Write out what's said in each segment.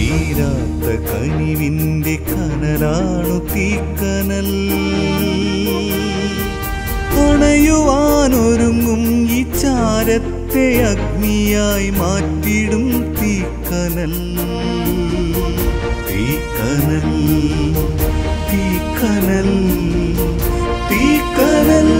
തീരാത്ത കനിവിന്റെ കനലാണു തീക്കനൽ അണയുവാനൊരുങ്ങും ഈ ചാരത്തെ അഗ്നിയായി മാറ്റിടും തീക്കനൽ തീക്കനൽ തീക്കനൽ തീക്കനൽ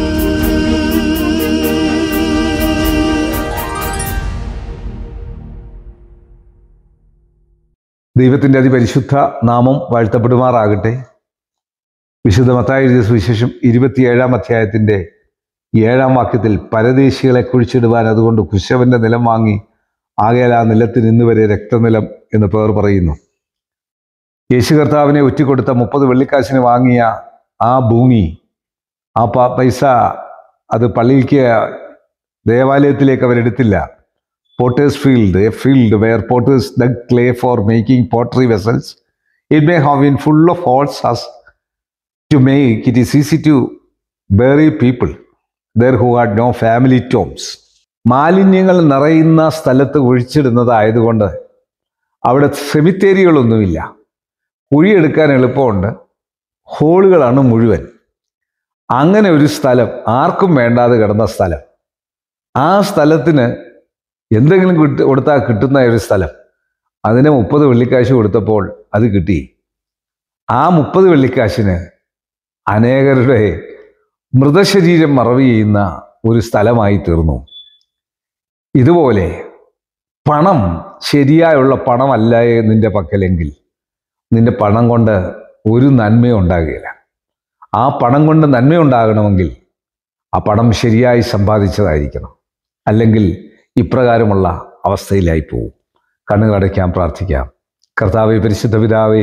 ദൈവത്തിൻ്റെ അതിപരിശുദ്ധ നാമം വാഴ്ത്തപ്പെടുമാറാകട്ടെ വിശുദ്ധ മത്തായി എഴുതിയ സുവിശേഷം ഇരുപത്തിയേഴാം അധ്യായത്തിൻ്റെ ഏഴാം വാക്യത്തിൽ പരദേശികളെ കുഴിച്ചിടുവാൻ അതുകൊണ്ട് കുശവന്റെ നിലം വാങ്ങി ആകയാൽ ആ നിലത്തിന് ഇന്ന് വരെ രക്തനിലം എന്ന് പേർ പറയുന്നു യേശു കർത്താവിനെ ഒറ്റിക്കൊടുത്ത മുപ്പത് വെള്ളിക്കാശിന് വാങ്ങിയ ആ ഭൂമി ആ പ- പൈസ അത് പള്ളിക്ക് ദേവാലയത്തിലേക്ക് അവരെടുത്തില്ല potter's field a field where potters dug clay for making pottery vessels it may have been full of holes as to make it is easy to bury people there who had no family tombs മാലിന്യങ്ങൾ നിറയുന്ന സ്ഥലത്ത് ഒഴിച്ചിടുന്നതായതുകൊണ്ട് അവിടെ സെമിത്തേരികളൊന്നുമില്ല കുഴിയെടുക്കാൻ എളുപ്പമുണ്ട് ഹോളുകളാണ് മുഴുവൻ അങ്ങനെ ഒരു സ്ഥലം ആർക്കും വേണ്ടാതെ കിടന്ന സ്ഥലം ആ സ്ഥലത്തിന് എന്തെങ്കിലും കിട്ടി കൊടുത്താൽ കിട്ടുന്ന ഒരു സ്ഥലം അതിന് മുപ്പത് വെള്ളിക്കാശ് കൊടുത്തപ്പോൾ അത് കിട്ടി ആ മുപ്പത് വെള്ളിക്കാശിന് അനേകരുടെ മൃതശരീരം മറവ് ചെയ്യുന്ന ഒരു സ്ഥലമായി തീർന്നു ഇതുപോലെ പണം ശരിയായുള്ള പണമല്ല നിന്റെ പക്കലെങ്കിൽ നിന്റെ പണം കൊണ്ട് ഒരു നന്മയും ഉണ്ടാകുകയില്ല ആ പണം കൊണ്ട് നന്മയുണ്ടാകണമെങ്കിൽ ആ പണം ശരിയായി സമ്പാദിച്ചതായിരിക്കണം അല്ലെങ്കിൽ ഇപ്രകാരമുള്ള അവസ്ഥയിലായി പോകും കണ്ണുകളടയ്ക്കാം പ്രാർത്ഥിക്കാം കർത്താവെ പരിശുദ്ധ പിതാവേ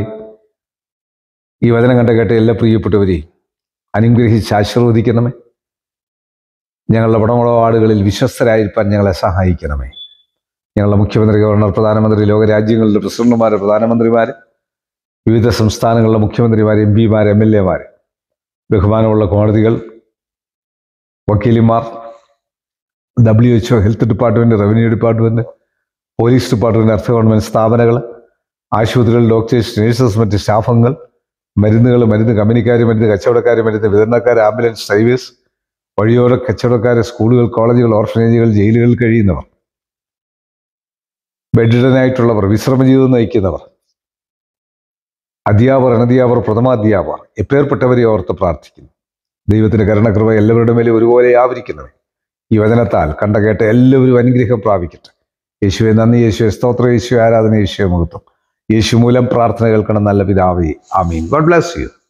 ഈ വചനം കണ്ട കേട്ട എല്ലാ പ്രിയപ്പെട്ടവരെയും അനുഗ്രഹിച്ച് ആശീർവദിക്കണമേ ഞങ്ങളുടെ പടമുളപാടുകളിൽ വിശ്വസ്തരായിരിക്കാൻ ഞങ്ങളെ സഹായിക്കണമേ ഞങ്ങളുടെ മുഖ്യമന്ത്രി ഗവർണർ പ്രധാനമന്ത്രി ലോകരാജ്യങ്ങളുടെ പ്രസിഡന്റുമാർ പ്രധാനമന്ത്രിമാർ വിവിധ സംസ്ഥാനങ്ങളിലെ മുഖ്യമന്ത്രിമാർ എം പിമാർ എം എൽ എമാർ ബഹുമാനമുള്ള കോടതികൾ വക്കീലിമാർ W H O health department revenue department police department അർത്ഥ ഗവൺമെൻറ് സ്ഥാപനങ്ങൾ ആശുപത്രികൾ ഡോക്ടേഴ്സ് നേഴ്സസ് മറ്റ് സ്റ്റാഫംഗങ്ങൾ മരുന്നുകൾ മരുന്ന് കമ്പനിക്കാർ മരുന്ന് കച്ചവടക്കാർ മരുന്ന് വിതരണക്കാർ ആംബുലൻസ് ഡ്രൈവേഴ്സ് വഴിയോര കച്ചവടക്കാർ സ്കൂളുകൾ കോളേജുകൾ ഓർഫനേജുകൾ ജയിലുകളിൽ കഴിയുന്നവർ ബെഡിഡനായിട്ടുള്ളവർ വിശ്രമ ജീവിതം നയിക്കുന്നവർ അധ്യാപകർ അനധ്യാപകർ പ്രഥമാധ്യാപകർ എപ്പേർപ്പെട്ടവരെ ഓർത്ത് പ്രാർത്ഥിക്കുന്നു ദൈവത്തിന്റെ കരുണകൃപ എല്ലാവരുടെ മേലും ഒരുപോലെ ആവരിക്കുന്നവേ ഈ വചനത്താൽ കണ്ട കേട്ട എല്ലാവരും അനുഗ്രഹം പ്രാപിക്കട്ടെ യേശുവെ നന്ദി യേശുവെ സ്തോത്ര യേശു ആരാധന യേശുവെ മുഹത്വം യേശു മൂലം പ്രാർത്ഥന കേൾക്കണം നല്ല പിതാവേ ആമീൻ ഗോഡ് ബ്ലസ് യു